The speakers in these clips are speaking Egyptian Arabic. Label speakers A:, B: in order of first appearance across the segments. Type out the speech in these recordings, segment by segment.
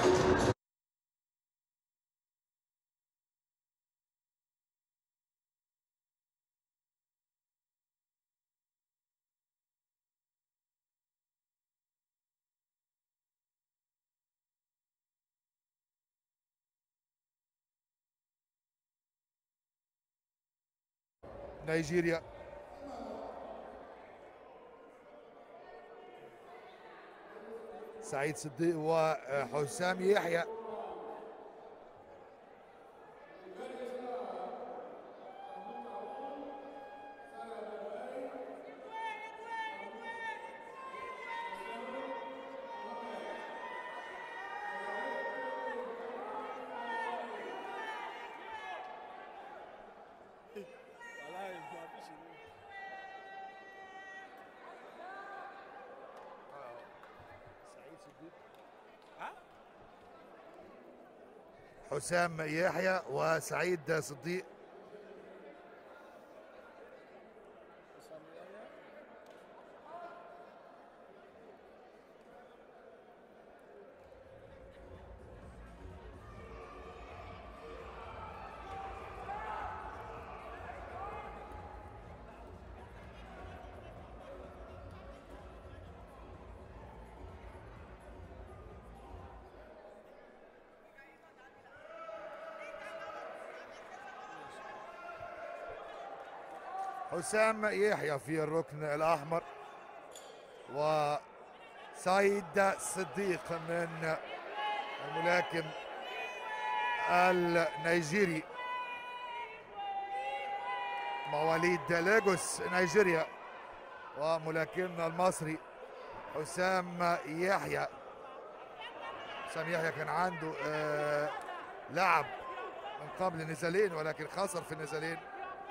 A: نيجيريا سعيد صديق وحسام يحيى حسام يحيى وسعيد صديق حسام يحيى في الركن الأحمر وسعيد صديق من الملاكم النيجيري مواليد لاجوس نيجيريا وملاكمنا المصري حسام يحيى حسام يحيى كان عنده آه لعب من قبل نزالين ولكن خسر في النزالين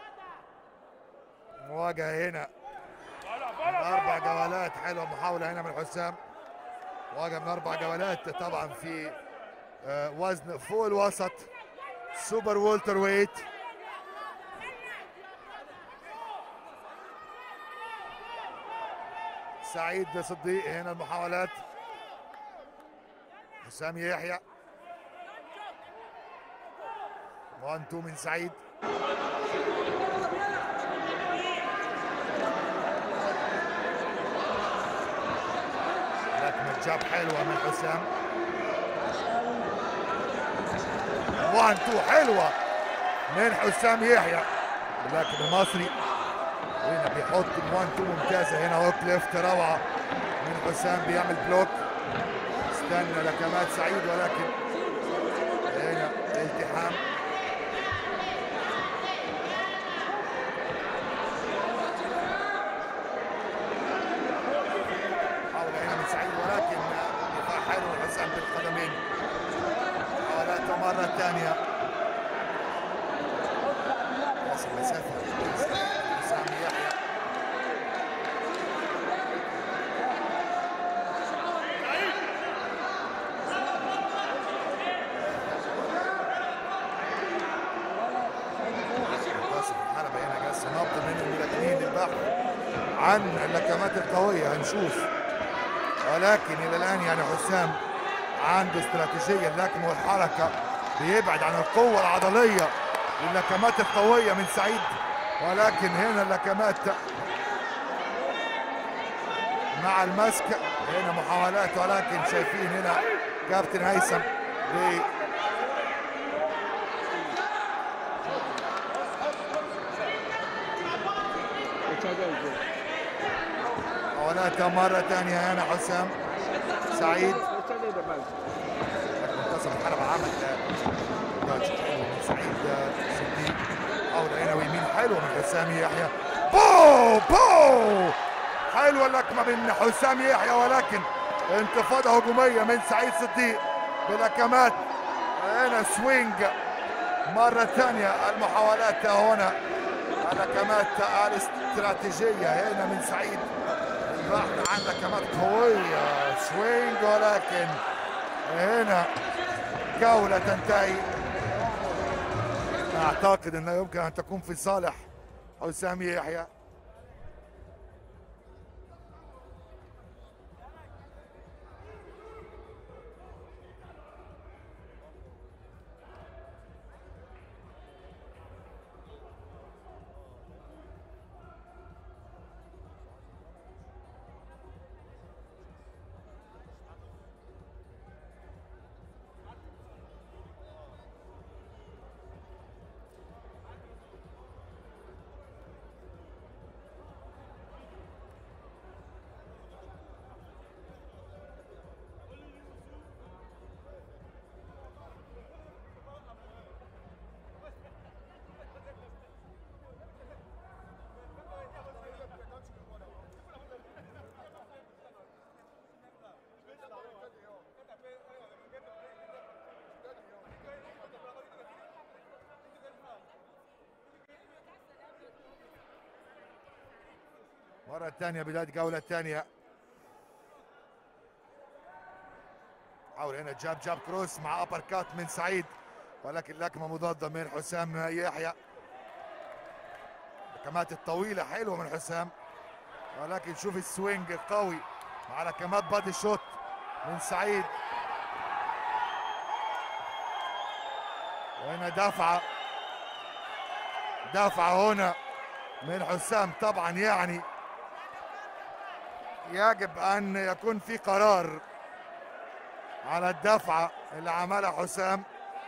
A: مواجهه هنا من اربع جولات حلوه محاوله هنا من حسام مواجهه من اربع جولات طبعا في آه وزن فوق الوسط سوبر وولتر ويت سعيد صديق هنا المحاولات حسام يحيى 1 2 من سعيد لكن جاب حلوه من حسام 1 2 حلوه من حسام يحيى لكن المصري هنا بيحط 1 2 ممتازه هنا هوك ليفت روعه من حسام بيعمل بلوك استنى لكمات سعيد ولكن هنا التحام محاولة هنا من سعيد ولكن دفاع حلو من حسام بالقدمين محاولات مرة ثانية وصل مسافة حسام يحيى منتصف الحلبة هنا جالس نبض من الملاكمين للبحث عن اللكمات القوية هنشوف ولكن إلى الآن يعني حسام عنده استراتيجية اللكم والحركة بيبعد عن القوة العضلية واللكمات القوية من سعيد ولكن هنا اللكمات مع المسك هنا محاولات ولكن شايفين هنا كابتن هيثم بي محاولات مرة ثانية هنا حسام سعيد منتصف الحلبة عمل داج حلو من سعيد صديق محاولة هنا ويمين حلوة من حسام يحيى بو بو حلوة اللكمة من حسام يحيى ولكن انتفاضة هجومية من سعيد صديق بلكمات هنا سوينج مرة ثانية المحاولات هنا لكمات الاستراتيجية هنا من سعيد البحث عن لكمات قوية سوينج ولكن هنا جولة تنتهي أعتقد أنها يمكن أن تكون في صالح حسام يحيى مرة تانية بداية جولة تانية حاول هنا جاب جاب كروس مع ابر كات من سعيد ولكن لكمة مضادة من حسام يحيى الكمات الطويلة حلوة من حسام ولكن شوف السوينج القوي مع لكمات بادي شوت من سعيد وهنا دفعة دفعة هنا من حسام طبعا يعني يجب ان يكون في قرار على الدفعة اللي عملها حسام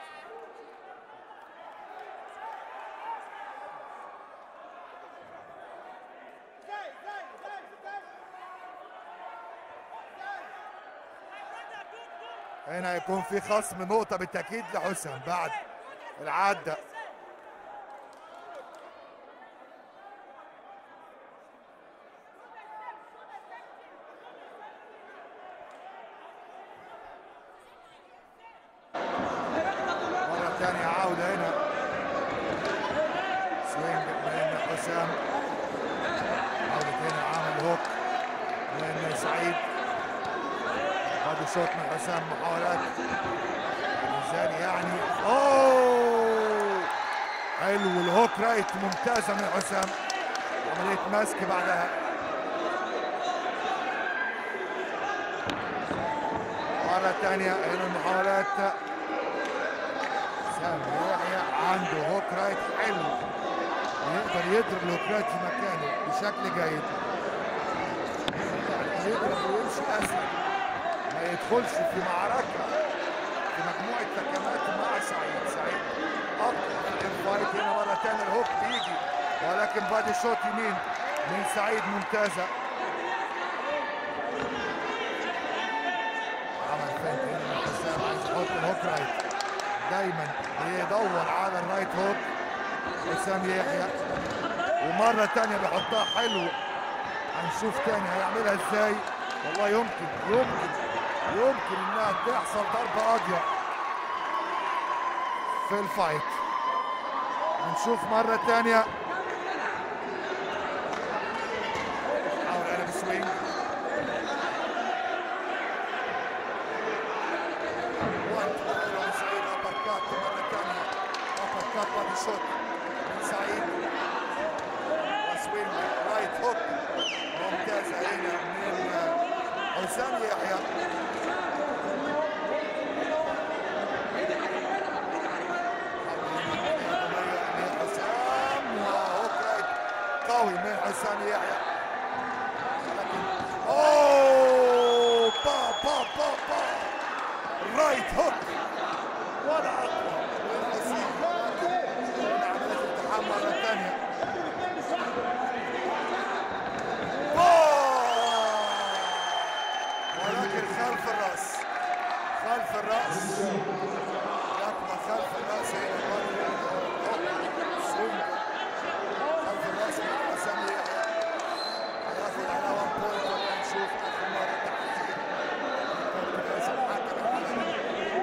A: هنا يكون في خصم نقطة بالتأكيد لحسام بعد العدة مرة ثانية عودة هنا سوينج من حسام عودة هنا عامل هوك من سعيد هذا شوط من حسام محاولات ميزان يعني اوه حلو الهوك رايت ممتازة من حسام عملية مسك بعدها مرة ثانية هنا المحاولات سامي يحيى عنده هوك رايت حلو يقدر يضرب الهوك رايت في مكانه بشكل جيد يضرب ويمشي اسهل ما يدخلش في معركة في مجموعة تكمات مع سعيد سعيد أقوى في الفايت هنا مرة تانية الهوك بيجي ولكن بادي شوت يمين من سعيد ممتازة عمل فنت هنا من حسام عايز يحط الهوك رايت دايما بيدور على الرايت هوك حسام يحيى ومرة تانية بيحطها حلو هنشوف تاني هيعملها ازاي والله يمكن يمكن يمكن انها تحصل ضربة قاضية في الفايت هنشوف مرة تانية حاول قلب سوينج وانت من سعيد ابر كات مرة تانية ابر كات بادي شوت من سعيد وسوينج رايت هوك ممتازة هنا من حسام يحيى من حسام وهوك رايت قوي من حسام يحيى لكن اوه با با با با رايت هوك ولا اقوى من حسام من عملية التحام مرة ثانية ولكن خلف الراس خلف الراس ركبه خلف الراس هنا برضه سوينج خلف الراس من حسام يحيى هياخد على 1 بوينت ولا نشوف اخر مره تحديد لازم حكم العالمي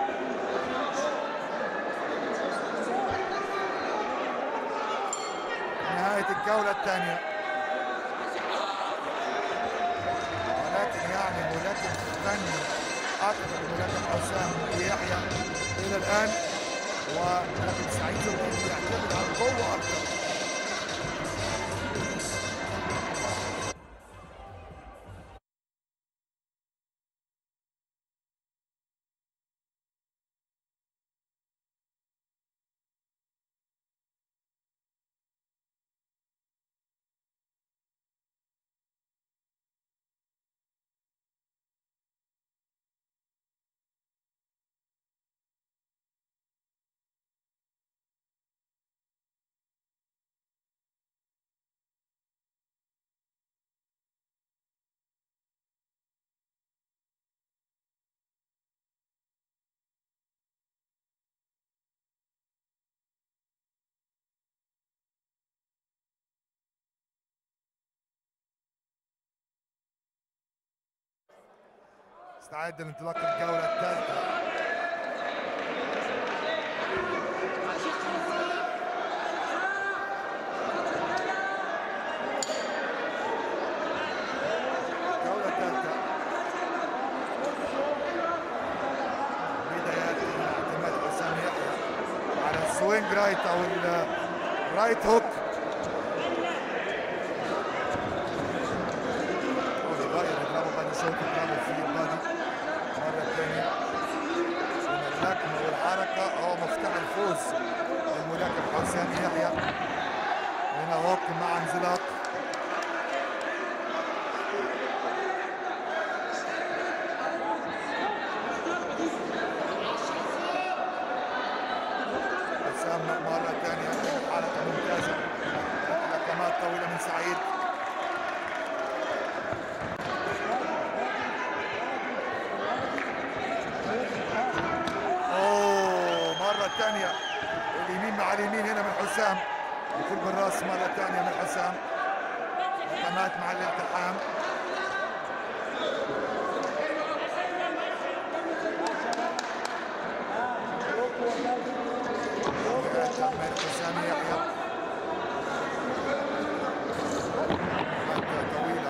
A: نهايه الجوله الثانيه ولكن يعني ملاكم فني اكثر من ملاكم حسام يحيى الى الان ولكن سعيد زوجين يعتمد على القوه اكثر استعد لانطلاق الجولة الثالثة السوينج رايت او الرايت هوك يغير يضربه بادي شوت يضربه في البادي مرة ثانية من اللكمة والحركة هو مفتاح الفوز للملاكم حسام يحيى هنا هوك مع انزلاق حسام مرة ثانية حركة ممتازة لكمات طويلة من سعيد اوه مرة ثانية اليمين مع اليمين هنا من حسام يفوت بالراس مرة ثانية من حسام لكمات مع الالتحام من حسام يحيى مادة طويلة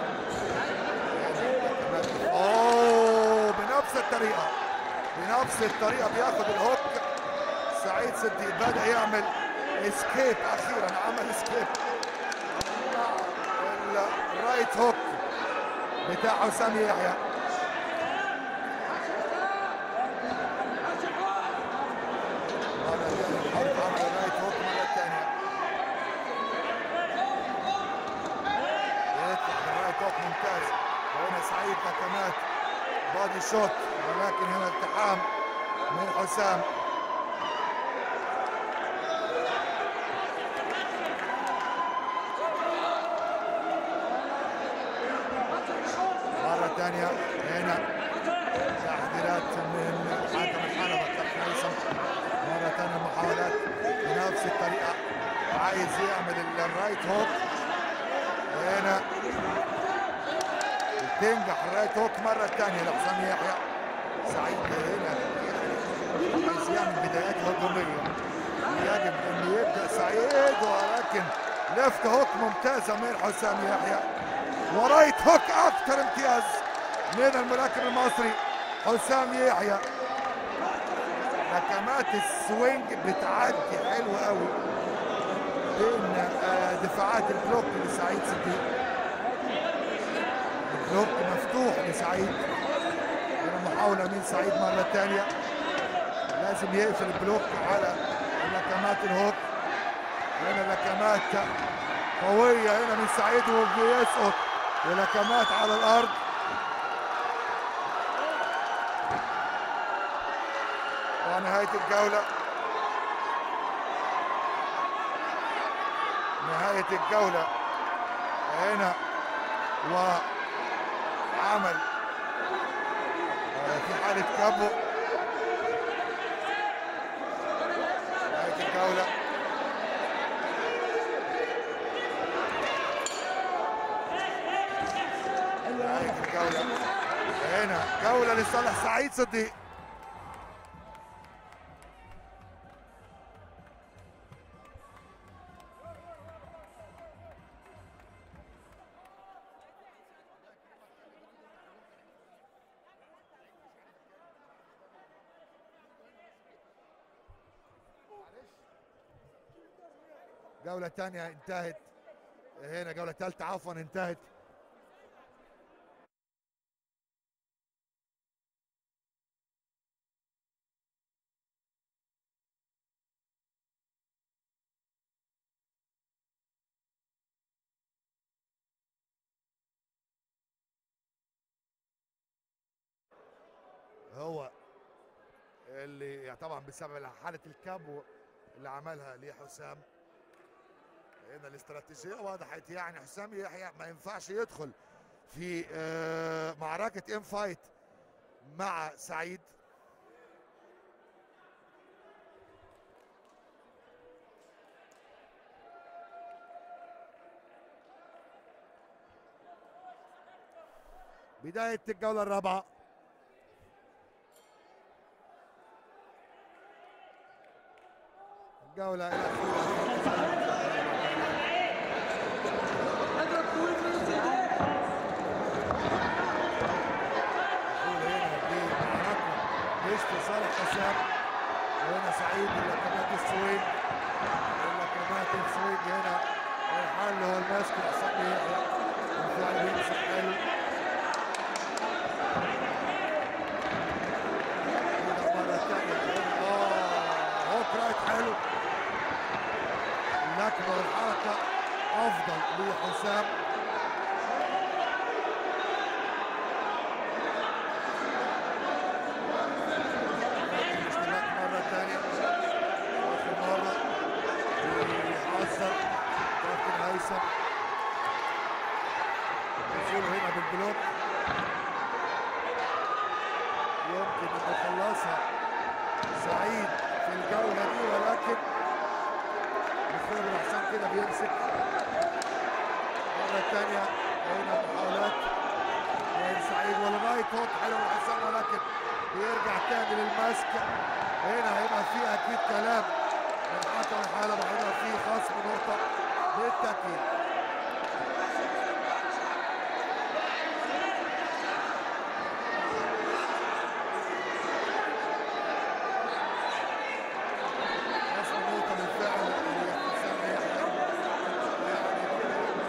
A: اوه بنفس الطريقة بنفس الطريقة بياخد الهوك سعيد صديق بدأ يعمل اسكيب اخيرا عمل اسكيب الرايت هوك بتاع حسام يحيى مرة ثانية برضه عمل الرايت هوك مرة ثانية يطلع بالرايت هوك ممتاز وهنا سعيد لكمات بادي شوت ولكن هنا التحام من حسام مرة ثانية هنا تحذيرات من حاكم الحلبة كابتن هيثم مرة ثانية محاولات بنفس الطريقة عايز يعمل الرايت هوك هنا تنجح الرايت هوك مرة ثانية لحسام يحيى سعيد هنا عايز يعمل بدايات هجومية يجب انه يبدأ سعيد ولكن لفت هوك ممتازة من حسام يحيى ورايت هوك اكثر امتياز من الملاكم المصري حسام يحيى لكمات السوينج بتعدي حلوة قوي بين آه، دفاعات البلوك لسعيد صديق البلوك مفتوح لسعيد هنا محاولة من سعيد مرة ثانية لازم يقفل البلوك على لكمات الهوك هنا لكمات قوية هنا من سعيد وبيسقط ولكمات على الأرض ونهاية الجولة نهاية الجولة هنا وعمل آه، في حالة كابو نهاية الجولة نهاية الجولة هنا جولة لصالح سعيد صديق جولة تانية انتهت هنا جولة ثالثة عفوا انتهت هو اللي طبعا بسبب حالة الكابو اللي عملها لحسام هنا الاستراتيجية وضحت يعني حسام يحيى ما ينفعش يدخل في آه، معركة ام فايت مع سعيد بداية الجولة الرابعة الجولة الأخيرة دخول هنا بمعركة مش في صالح حسام هنا سعيد اللقبات السويد اللقبات السويد هنا الحل هو الماسك حسام يحيى بالفعل بيمسك حلو هنا مرة تانية اه هوك رايت حلو اللكمة والحركة أفضل لحسام الاشتباك مرة ثانية آخر مرة بيحذر كابتن هيثم نزوله هنا بالبلوك يمكن أن يخلصها سعيد في الجولة دي ولكن بخير حسام كده بيمسك مرة ثانية هنا محاولات من سعيد والرايت هوك حلو من حسام ولكن بيرجع تاني للمسك هنا هيبقى في اكيد كلام من حكم الحلبة هيبقى في خصم نقطة بالتأكيد خصم نقطة بالفعل لحسام يحيى يعني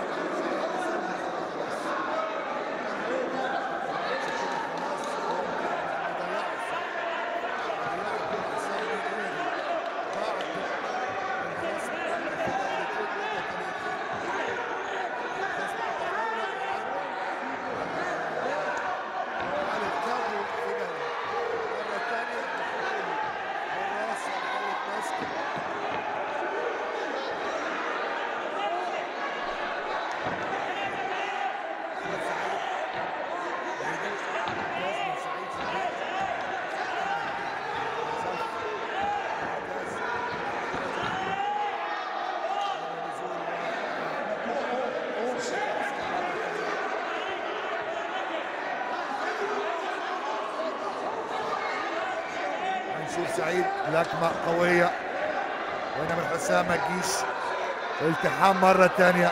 A: هنشوف سعيد لكمة قوية وهنا من حسام ما تجيش التحام مرة تانية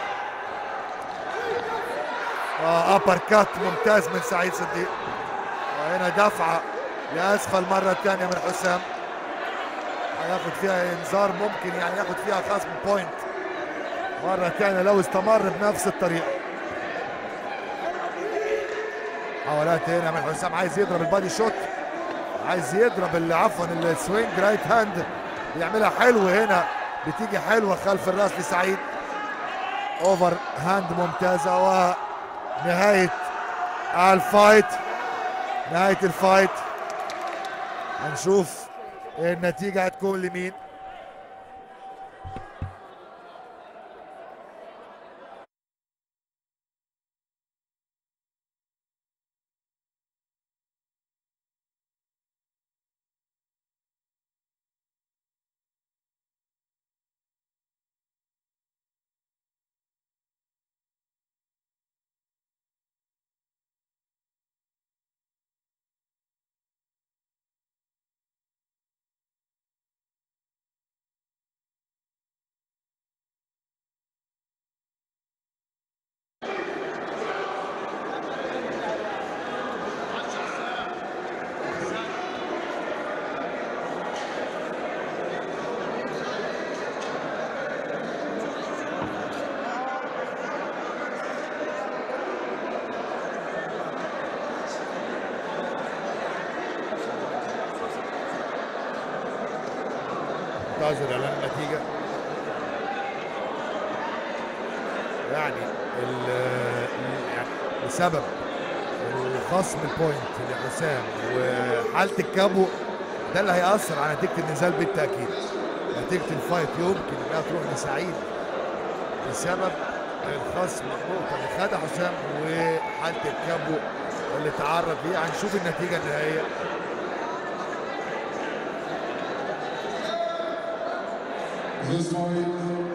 A: اه ابر كات ممتاز من سعيد صديق وهنا دفعة لأسفل مرة تانية من حسام هياخد فيها انذار ممكن يعني ياخد فيها خصم بوينت مرة تانية لو استمر بنفس الطريقة حاولات هنا من حسام عايز يضرب البادي شوت عايز يضرب اللي عفوا السوينج رايت هاند بيعملها حلو هنا بتيجي حلوه خلف الراس لسعيد اوفر هاند ممتازه ونهايه الفايت نهايه الفايت هنشوف النتيجه هتكون لمين منتظر اعلان النتيجه يعني ال يعني بسبب الخصم البوينت لحسام وحاله الكابو ده اللي هيأثر على نتيجه النزال بالتاكيد نتيجه الفايت يمكن انها تروح لسعيد بسبب الخصم النقطه اللي خدها حسام وحاله الكابو اللي تعرض ليها هنشوف النتيجه النهائيه
B: This fight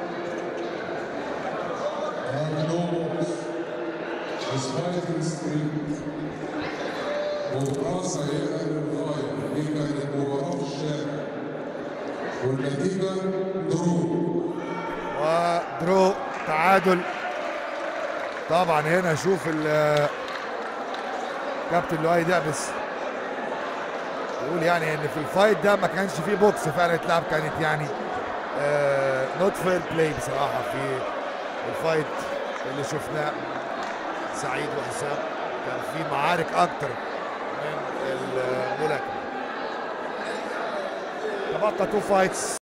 B: have no box. This fighting street مباراة سيئة للغاية دي كانت مباراة في الشارع والنتيجة درو
A: ودرو تعادل طبعا هنا شوف ال- كابتن لؤي دعبس يقول يعني ان في الفايت ده ما كانش فيه بوكس فعلا اتلعب كانت يعني نوت فير بلاي بصراحه في الفايت اللي شفناه سعيد وحسام كان في معارك اكتر من الملاكمه تبقى تو فايتس